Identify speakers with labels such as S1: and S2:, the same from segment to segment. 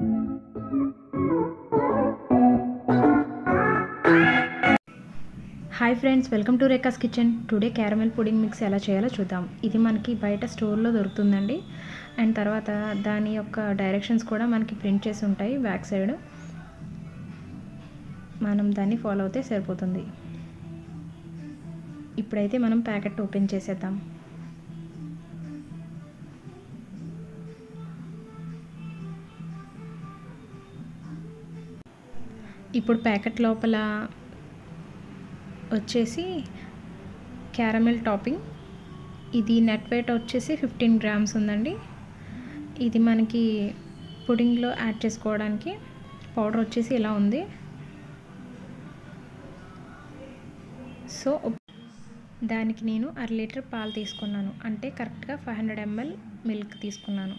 S1: hi friends welcome to Rekha's kitchen today caramel pudding mix ఎలా చేయాలో చూద్దాం ఇది మనకి బయట స్టోర్లో దొరుకుతుందండి అండ్ తర్వాత దాని యొక్క డైరెక్షన్స్ కూడా మనకి ప్రింట్ చేసి ఉంటాయి బ్యాక్ సైడ్ మనం దాన్ని ఫాలో అవుతే సరిపోతుంది ఇప్పుడైతే మనం ప్యాకెట్ ఓపెన్ చేసేద్దాం ఇప్పుడు ప్యాకెట్ లోపల వచ్చేసి క్యారమెల్ టాపింగ్ ఇది నెట్ వెయిట్ వచ్చేసి ఫిఫ్టీన్ గ్రామ్స్ ఉందండి ఇది మనకి పుడింగ్లో యాడ్ చేసుకోవడానికి పౌడర్ వచ్చేసి ఇలా ఉంది సో దానికి నేను అర లీటర్ పాలు తీసుకున్నాను అంటే కరెక్ట్గా ఫైవ్ హండ్రెడ్ ఎంఎల్ మిల్క్ తీసుకున్నాను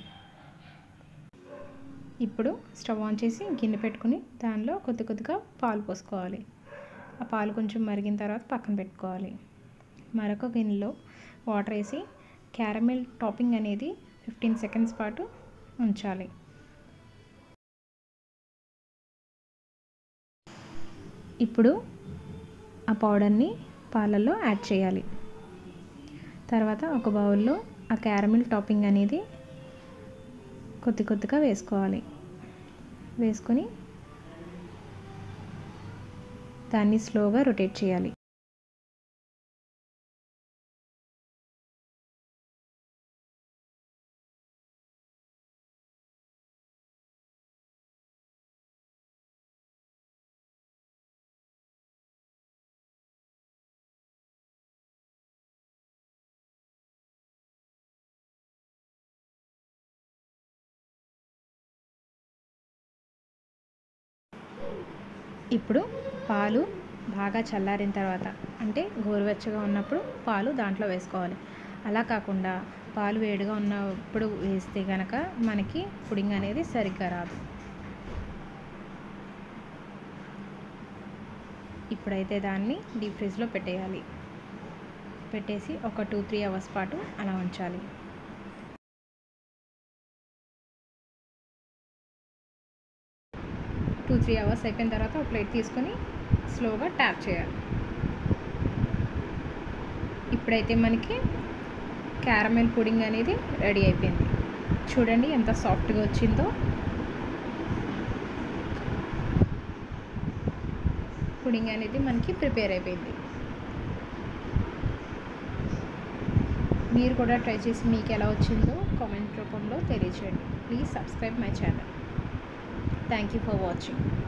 S1: ఇప్పుడు స్టవ్ ఆన్ చేసి గిన్నె పెట్టుకుని దానిలో కొద్ది కొద్దిగా పాలు పోసుకోవాలి ఆ పాలు కొంచెం మరిగిన తర్వాత పక్కన పెట్టుకోవాలి మరొక గిన్నెలో వాటర్ వేసి క్యారమెల్ టాపింగ్ అనేది ఫిఫ్టీన్ సెకండ్స్ పాటు ఉంచాలి ఇప్పుడు ఆ పౌడర్ని పాలల్లో యాడ్ చేయాలి తర్వాత ఒక బౌల్లో ఆ క్యారమిల్ టాపింగ్ అనేది కొద్ది కొద్దిగా వేసుకోవాలి వేసుకొని దాన్ని స్లోగా రొటేట్ చేయాలి ఇప్పుడు పాలు బాగా చల్లారిన తర్వాత అంటే గోరువెచ్చగా ఉన్నప్పుడు పాలు దాంట్లో వేసుకోవాలి అలా కాకుండా పాలు వేడిగా ఉన్నప్పుడు వేస్తే కనుక మనకి పుడింగ్ అనేది సరిగ్గా రాదు ఇప్పుడైతే దాన్ని డీప్ ఫ్రిడ్జ్లో పెట్టేయాలి పెట్టేసి ఒక టూ త్రీ అవర్స్ పాటు అలా ఉంచాలి టూ త్రీ అవర్స్ అయిపోయిన తర్వాత ఒక ప్లేట్ తీసుకొని స్లోగా ట్యాప్ చేయాలి ఇప్పుడైతే మనకి క్యారమెల్ పుడింగ్ అనేది రెడీ అయిపోయింది చూడండి ఎంత సాఫ్ట్గా వచ్చిందో పుడింగ్ అనేది మనకి ప్రిపేర్ అయిపోయింది మీరు కూడా ట్రై చేసి మీకు ఎలా వచ్చిందో కామెంట్ రూపంలో తెలియచేయండి please subscribe my channel thank you for watching